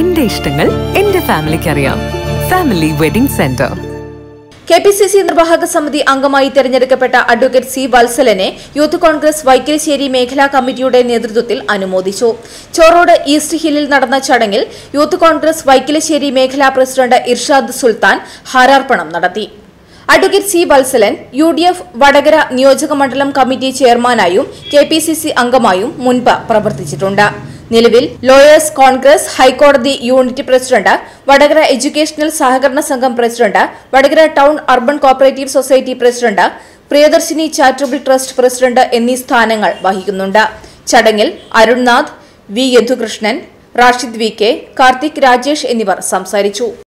എന്റെ ഇഷ്ടങ്ങൾ എന്റെ ഫാമിലിക്ക് അറിയാം family wedding centre K P C C നിർവാഹക സമിതി അംഗമായി തെരഞ്ഞെടുക്കപ്പെട്ട അഡ്വക്കേറ്റ് സി വത്സലനെ യൂത്ത് കോൺഗ്രസ് വൈക്കലിശ്ശേരി മേഖലാ കമ്മിറ്റിയുടെ നേതൃത്വത്തിൽ അനുമോദിച്ചു ചോറോഡ് ഈസ്റ്റ് ഹില്ലിൽ നടന്ന ചടങ്ങിൽ യൂത്ത് കോൺഗ്രസ് വൈക്കലിശ്ശേരി മേഖലാ പ്രസിഡന്റ് ഇർഷാദ് സുൽത്താൻ ഹാരാർപ്പണം നടത്തി advocate C Valsalan U D F Vadakara നിയോജക മണ്ഡലം കമ്മിറ്റി ചെയർമാനായും കെ പി സി സി അംഗമായും മുൻപ് പ്രവർത്തിച്ചിട്ടുണ്ട് നിലവിൽ ലോയേഴ്സ് കോൺഗ്രസ് ഹൈക്കോടതി യൂണിറ്റ് പ്രസിഡന്റ് വടകര എഡ്യൂക്കേഷണൽ സഹകരണ സംഘം president Vadakara town urban cooperative society president Priyadarshini charitable trust president എന്നീ സ്ഥാനങ്ങൾ വഹിക്കുന്നുണ്ട് ചടങ്ങിൽ Arunnath V Yadukrishnan Rashid V K Karthik Rajesh എന്നിവർ സംസാരിച്ചു